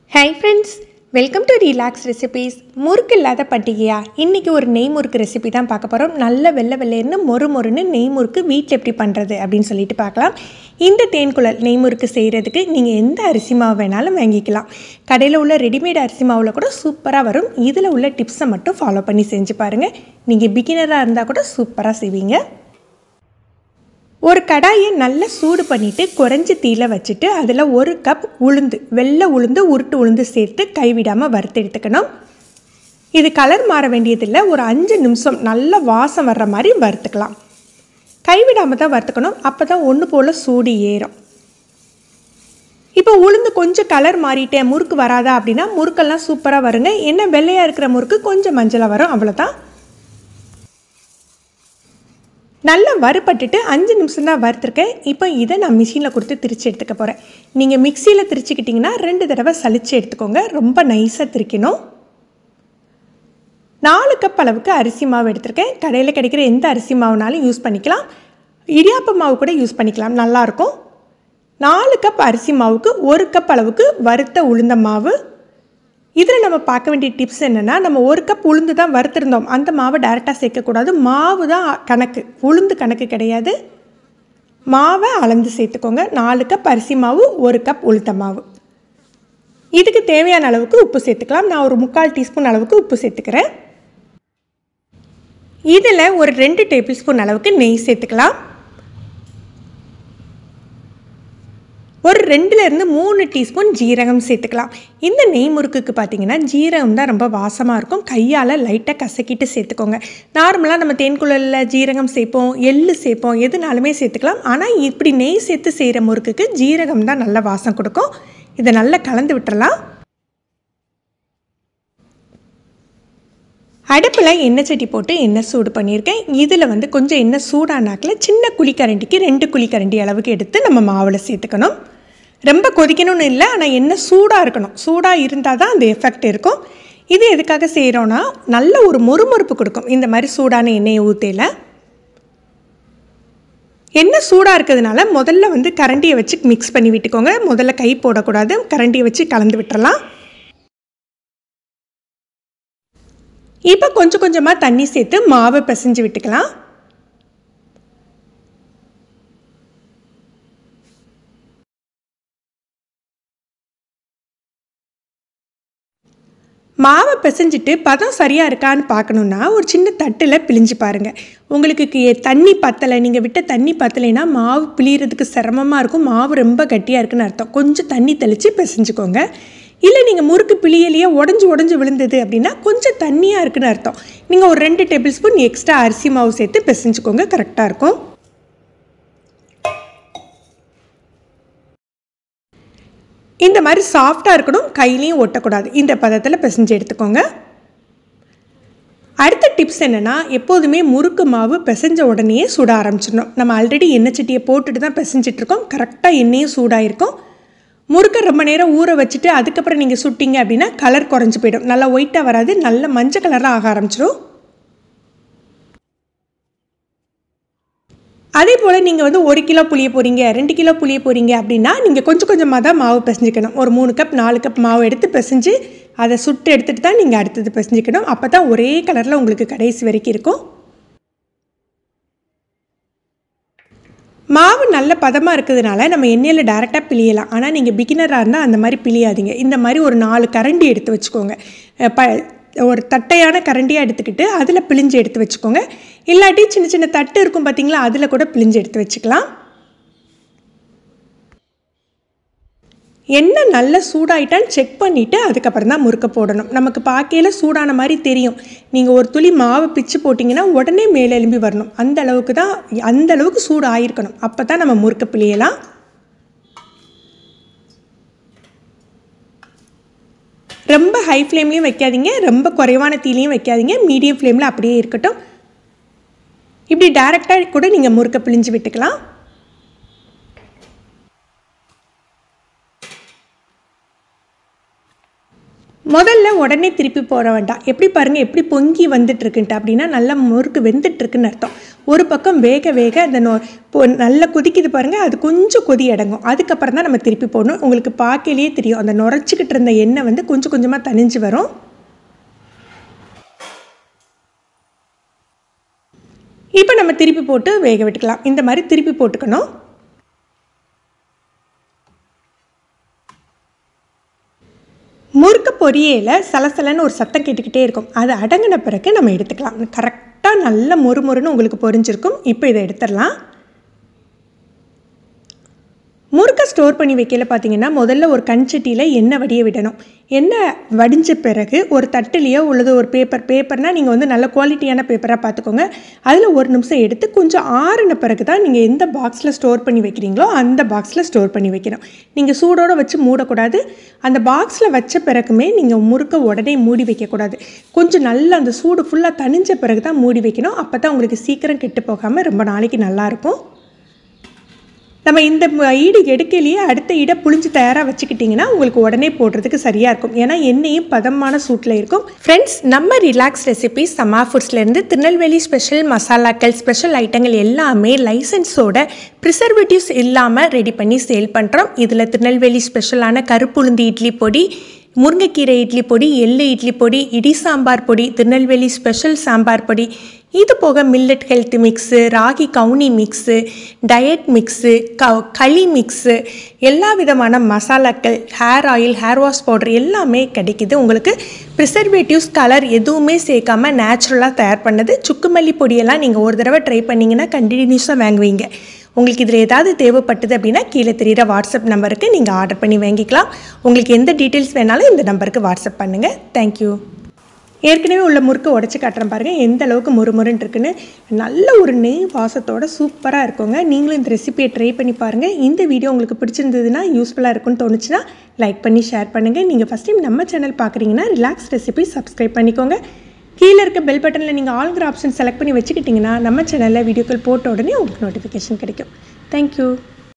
hi friends welcome to relax recipes murukku இல்லாத பண்டிகையா இன்றைக்கி ஒரு நெய் முறுக்கு ரெசிபி தான் பார்க்க போகிறோம் நல்ல வெள்ளை வெள்ளையர்னு மொறு மொறுன்னு நெய் முறுக்கு வீட்டில் எப்படி பண்ணுறது அப்படின்னு சொல்லிட்டு பார்க்கலாம் இந்த தேன்குழல் நெய் முறுக்கு செய்கிறதுக்கு நீங்கள் எந்த அரிசி மாவு வேணாலும் வாங்கிக்கலாம் கடையில் உள்ள ரெடிமேட் அரிசி மாவில் கூட சூப்பராக வரும் இதில் உள்ள டிப்ஸை மட்டும் ஃபாலோ பண்ணி செஞ்சு பாருங்கள் நீங்கள் பிகினராக இருந்தால் கூட சூப்பராக செய்வீங்க ஒரு கடாயை நல்லா சூடு பண்ணிவிட்டு குறைஞ்சி தீயில வச்சுட்டு அதில் ஒரு கப் உளுந்து வெள்ளை உளுந்து உருட்டு உளுந்து சேர்த்து கைவிடாமல் வறுத்து எடுத்துக்கணும் இது கலர் மாற வேண்டியதில்லை ஒரு அஞ்சு நிமிஷம் நல்ல வாசம் வர்ற மாதிரி வறுத்துக்கலாம் கைவிடாமல் தான் வறுத்துக்கணும் அப்போ தான் ஒன்று போல் சூடு ஏறும் இப்போ உளுந்து கொஞ்சம் கலர் மாறிட்டேன் முறுக்கு வராதா அப்படின்னா முறுக்கெல்லாம் சூப்பராக வருங்க என்ன வெள்ளையாக இருக்கிற முறுக்கு கொஞ்சம் மஞ்சளாக வரும் அவ்வளோதான் நல்லா வறுபட்டுட்டு அஞ்சு நிமிஷம் தான் வறுத்துருக்கேன் இப்போ இதை நான் மிஷினில் கொடுத்து திரிச்சு எடுத்துக்க போகிறேன் நீங்கள் மிக்சியில் திரிச்சுக்கிட்டிங்கன்னா ரெண்டு தடவை சலிச்சு எடுத்துக்கோங்க ரொம்ப நைஸாக திரிக்கணும் நாலு கப் அளவுக்கு அரிசி மாவு எடுத்திருக்கேன் கடையில் கிடைக்கிற எந்த அரிசி மாவுனாலும் யூஸ் பண்ணிக்கலாம் இடியாப்ப மாவு கூட யூஸ் பண்ணிக்கலாம் நல்லாயிருக்கும் நாலு கப் அரிசி மாவுக்கு ஒரு கப் அளவுக்கு வறுத்த உளுந்த மாவு இதில் நம்ம பார்க்க வேண்டிய டிப்ஸ் என்னென்னா நம்ம ஒரு கப் உளுந்து தான் வறுத்திருந்தோம் அந்த மாவை டேரெக்டாக சேர்க்கக்கூடாது மாவு தான் கணக்கு உளுந்து கணக்கு கிடையாது மாவை அளந்து சேர்த்துக்கோங்க நாலு கப் அரிசி மாவு ஒரு கப் உளுத்த மாவு இதுக்கு தேவையான அளவுக்கு உப்பு சேர்த்துக்கலாம் நான் ஒரு முக்கால் டீஸ்பூன் அளவுக்கு உப்பு சேர்த்துக்கிறேன் இதில் ஒரு ரெண்டு டேபிள் ஸ்பூன் அளவுக்கு நெய் சேர்த்துக்கலாம் ஒரு ரெண்டுலேருந்து மூணு டீஸ்பூன் ஜீரகம் சேர்த்துக்கலாம் இந்த நெய் முறுக்குக்கு பார்த்தீங்கன்னா ஜீரகம் தான் ரொம்ப வாசமாக இருக்கும் கையால் லைட்டாக கசக்கிட்டு சேர்த்துக்கோங்க நார்மலாக நம்ம தேன்குழலில் ஜீரகம் சேர்ப்போம் எள்ளு சேர்ப்போம் எதுனாலுமே சேர்த்துக்கலாம் ஆனால் இப்படி நெய் சேர்த்து செய்கிற முறுக்குக்கு ஜீரகம் தான் நல்ல வாசம் கொடுக்கும் இதை நல்லா கலந்து விட்டுறலாம் அடுப்பில் எண்ணெய் சட்டி போட்டு எண்ணெய் சூடு பண்ணியிருக்கேன் இதில் வந்து கொஞ்சம் எண்ணெய் சூடானாக்கில் சின்ன குழிக்கரண்டிக்கு ரெண்டு குழிக்கரண்டி அளவுக்கு எடுத்து நம்ம மாவில் சேர்த்துக்கணும் ரொம்ப கொதிக்கணும்னு இல்லை ஆனால் எண்ணெய் சூடாக இருக்கணும் சூடாக இருந்தால் தான் அந்த எஃபெக்ட் இருக்கும் இது எதுக்காக செய்கிறோன்னா நல்ல ஒரு மொறுமொறுப்பு கொடுக்கும் இந்த மாதிரி சூடான எண்ணெயை ஊற்றையில் எண்ணெய் சூடாக இருக்கிறதுனால முதல்ல வந்து கரண்டியை வச்சு மிக்ஸ் பண்ணி விட்டுக்கோங்க முதல்ல கை போடக்கூடாது கரண்டியை வச்சு கலந்து விட்டுறலாம் இப்போ கொஞ்சம் கொஞ்சமாக தண்ணி சேர்த்து மாவை பிசைஞ்சு விட்டுக்கலாம் மாவை பிசைஞ்சிட்டு பதம் சரியாக இருக்கான்னு பார்க்கணுன்னா ஒரு சின்ன தட்டில் பிழிஞ்சு பாருங்கள் உங்களுக்கு தண்ணி பத்தலை நீங்கள் விட்ட தண்ணி பத்தலைன்னா மாவு பிழியறதுக்கு சிரமமாக இருக்கும் மாவு ரொம்ப கட்டியாக இருக்குன்னு அர்த்தம் கொஞ்சம் தண்ணி தெளித்து பிசைஞ்சுக்கோங்க இல்லை நீங்கள் முறுக்கு பிழியலையே உடஞ்சி உடஞ்சி விழுந்தது அப்படின்னா கொஞ்சம் தண்ணியாக இருக்குன்னு அர்த்தம் நீங்கள் ஒரு ரெண்டு டேபிள் ஸ்பூன் எக்ஸ்ட்ரா அரிசி மாவு சேர்த்து பிசைஞ்சுக்கோங்க கரெக்டாக இருக்கும் இந்த மாதிரி சாஃப்டாக இருக்கணும் கையிலையும் ஒட்டக்கூடாது இந்த பதத்தில் பிசைஞ்சு எடுத்துக்கோங்க அடுத்த டிப்ஸ் என்னென்னா எப்போதுமே முறுக்கு மாவு பிசைஞ்ச உடனே சுட ஆரம்பிச்சிடணும் நம்ம ஆல்ரெடி எண்ணெய் சட்டியை போட்டுட்டு தான் பிசைஞ்சிட்ருக்கோம் கரெக்டாக எண்ணெயும் சூடாயிருக்கும் முறுக்கை ரொம்ப நேரம் ஊற வச்சுட்டு அதுக்கப்புறம் நீங்கள் சுட்டிங்க அப்படின்னா கலர் குறைஞ்சி போயிடும் நல்லா ஒயிட்டாக வராது நல்ல மஞ்சள் கலராக ஆக ஆரம்பிச்சிடும் அதே போல் நீங்கள் வந்து ஒரு கிலோ புளிய போகிறீங்க ரெண்டு கிலோ புளிய போகிறீங்க அப்படின்னா நீங்கள் கொஞ்சம் கொஞ்சமாக தான் மாவு பிசைஞ்சிக்கணும் ஒரு மூணு கப் நாலு கப் மாவு எடுத்து பிசைஞ்சு அதை சுட்டு எடுத்துகிட்டு தான் நீங்கள் அடுத்தது பிசைஞ்சிக்கணும் அப்போ தான் ஒரே கலரில் உங்களுக்கு கடைசி வரைக்கும் இருக்கும் மாவு நல்ல பதமாக இருக்கிறதுனால நம்ம எண்ணெயில் டேரெக்டாக பிழியலாம் ஆனால் நீங்கள் பிகினராக இருந்தால் அந்த மாதிரி பிழியாதீங்க இந்த மாதிரி ஒரு நாலு கரண்டி எடுத்து வச்சுக்கோங்க ப ஒரு தட்டையான கரண்டியாக எடுத்துக்கிட்டு அதில் பிழிஞ்சு எடுத்து வச்சுக்கோங்க இல்லாட்டி சின்ன சின்ன தட்டு இருக்கும் பார்த்தீங்களா அதில் கூட பிழிஞ்சு எடுத்து வச்சுக்கலாம் எண்ணெய் நல்லா சூடாயிட்டான்னு செக் பண்ணிவிட்டு அதுக்கப்புறம் தான் முறுக்க போடணும் நமக்கு பார்க்கையில் சூடான மாதிரி தெரியும் நீங்கள் ஒரு துளி மாவு பிச்சு போட்டிங்கன்னா உடனே மேலே எழும்பி வரணும் அந்த அளவுக்கு தான் அந்த அளவுக்கு சூடு ஆயிருக்கணும் அப்போ தான் நம்ம முறுக்க பிழியலாம் ரொம்ப ஹை ஃப்ளேம்லேயும் வைக்காதீங்க ரொம்ப குறைவான தீலையும் வைக்காதீங்க மீடியம் ஃப்ளேமில் அப்படியே இருக்கட்டும் இப்படி டேரெக்டாக கூட நீங்கள் முறுக்க பிழிஞ்சு விட்டுக்கலாம் முதல்ல உடனே திருப்பி போட வேண்டாம் எப்படி பாருங்கள் எப்படி பொங்கி வந்துட்டுருக்குன்ட்டு அப்படின்னா நல்லா முறுக்கு வெந்துட்டுருக்குன்னு அர்த்தம் ஒரு பக்கம் வேக வேக அந்த நொ இப்போ நல்லா கொதிக்குது பாருங்கள் அது கொஞ்சம் கொதி அடங்கும் அதுக்கப்புறம் தான் நம்ம திருப்பி போடணும் உங்களுக்கு பார்க்கலையே தெரியும் அந்த நுரைச்சிக்கிட்டு இருந்த எண்ணெய் வந்து கொஞ்சம் கொஞ்சமாக தனிஞ்சு வரும் இப்போ நம்ம திருப்பி போட்டு வேக விட்டுக்கலாம் இந்த மாதிரி திருப்பி போட்டுக்கணும் முறுக்கு பொரியல சலசலன்னு ஒரு சத்தம் கேட்டுக்கிட்டே இருக்கும் அது அடங்கின பிறகு நம்ம எடுத்துக்கலாம் கரெக்டாக நல்ல மொறு மொறுன்னு உங்களுக்கு பொரிஞ்சிருக்கும் இப்போ இதை எடுத்துடலாம் முறுக்கை ஸ்டோர் பண்ணி வைக்கல பார்த்தீங்கன்னா முதல்ல ஒரு கண்சட்டியில் எண்ணெய் வடிய விடணும் எண்ணெய் வடிஞ்ச பிறகு ஒரு தட்டுலேயோ உள்ளது ஒரு பேப்பர் பேப்பர்னால் நீங்கள் வந்து நல்ல குவாலிட்டியான பேப்பராக பார்த்துக்கோங்க அதில் ஒரு நிமிஷம் எடுத்து கொஞ்சம் ஆறின பிறகு தான் நீங்கள் எந்த பாக்ஸில் ஸ்டோர் பண்ணி வைக்கிறீங்களோ அந்த பாக்ஸில் ஸ்டோர் பண்ணி வைக்கணும் நீங்கள் சூடோடு வச்சு மூடக்கூடாது அந்த பாக்ஸில் வச்ச பிறகுமே நீங்கள் முறுக்கை உடனே மூடி வைக்கக்கூடாது கொஞ்சம் நல்லா அந்த சூடு ஃபுல்லாக தணிஞ்ச பிறகு தான் மூடி வைக்கணும் அப்போ தான் உங்களுக்கு சீக்கிரம் கெட்டு போகாமல் ரொம்ப நாளைக்கு நல்லாயிருக்கும் நம்ம இந்த ஈடு எடுக்கலையே அடுத்த ஈடை புளிஞ்சு தயாராக வச்சுக்கிட்டிங்கன்னா உங்களுக்கு உடனே போடுறதுக்கு சரியாக இருக்கும் ஏன்னா எண்ணெயும் பதமான சூட்டில் இருக்கும் ஃப்ரெண்ட்ஸ் நம்ம ரிலாக்ஸ் ரெசிபிஸ் சமா ஃபுட்ஸ்லேருந்து திருநெல்வேலி ஸ்பெஷல் மசாலாக்கள் ஸ்பெஷல் ஐட்டங்கள் எல்லாமே லைசன்ஸோட ப்ரிசர்வேட்டிவ்ஸ் இல்லாமல் ரெடி பண்ணி சேல் பண்ணுறோம் இதில் திருநெல்வேலி ஸ்பெஷலான கருப்புளுந்து இட்லி பொடி முருங்கைக்கீரை இட்லி பொடி எள்ளு இட்லி பொடி இடி சாம்பார் பொடி திருநெல்வேலி ஸ்பெஷல் சாம்பார் பொடி இது போக மில்லட் ஹெல்த் மிக்ஸு ராகி கவுனி மிக்ஸு டயட் மிக்ஸு க களி மிக்ஸு எல்லா விதமான மசாலாக்கள் hair oil hair wash powder எல்லாமே கிடைக்குது உங்களுக்கு ப்ரிசர்வேட்டிவ்ஸ் கலர் எதுவுமே சேர்க்காம நேச்சுரலாக தயார் பண்ணது சுக்குமல்லி பொடியெல்லாம் நீங்கள் ஒரு தடவை ட்ரை பண்ணிங்கன்னா கண்டினியூஸாக வாங்குவீங்க உங்களுக்கு இதில் ஏதாவது தேவைப்பட்டது அப்படின்னா கீழே தெரிகிற வாட்ஸ்அப் நம்பருக்கு நீங்கள் ஆர்டர் பண்ணி வாங்கிக்கலாம் உங்களுக்கு எந்த டீட்டெயில்ஸ் வேணாலும் இந்த நம்பருக்கு வாட்ஸ்அப் பண்ணுங்கள் தேங்க்யூ ஏற்கனவே உள்ள முறுக்கு உடச்சி காட்டுறேன் பாருங்கள் எந்த அளவுக்கு முறுமுறுன்னு இருக்குன்னு நல்ல ஒரு நெய் வாசத்தோட சூப்பராக இருக்குங்க நீங்களும் இந்த ரெசிபியை ட்ரை பண்ணி பாருங்கள் இந்த வீடியோ உங்களுக்கு பிடிச்சிருந்ததுன்னா யூஸ்ஃபுல்லாக இருக்குன்னு தோணுச்சுன்னா லைக் பண்ணி ஷேர் பண்ணுங்கள் நீங்கள் ஃபஸ்ட் டைம் நம்ம சேனல் பார்க்குறீங்கன்னா ரிலாக்ஸ் ரெசிபி சப்ஸ்கிரைப் பண்ணிக்கோங்க கீழே இருக்க பெல் பட்டனில் நீங்கள் ஆல்கிற ஆப்ஷன் செலக்ட் பண்ணி வச்சுக்கிட்டிங்கன்னா நம்ம சேனலில் வீடியோக்கள் போட்ட உடனே உங்களுக்கு நோட்டிஃபிகேஷன் கிடைக்கும் தேங்க்யூ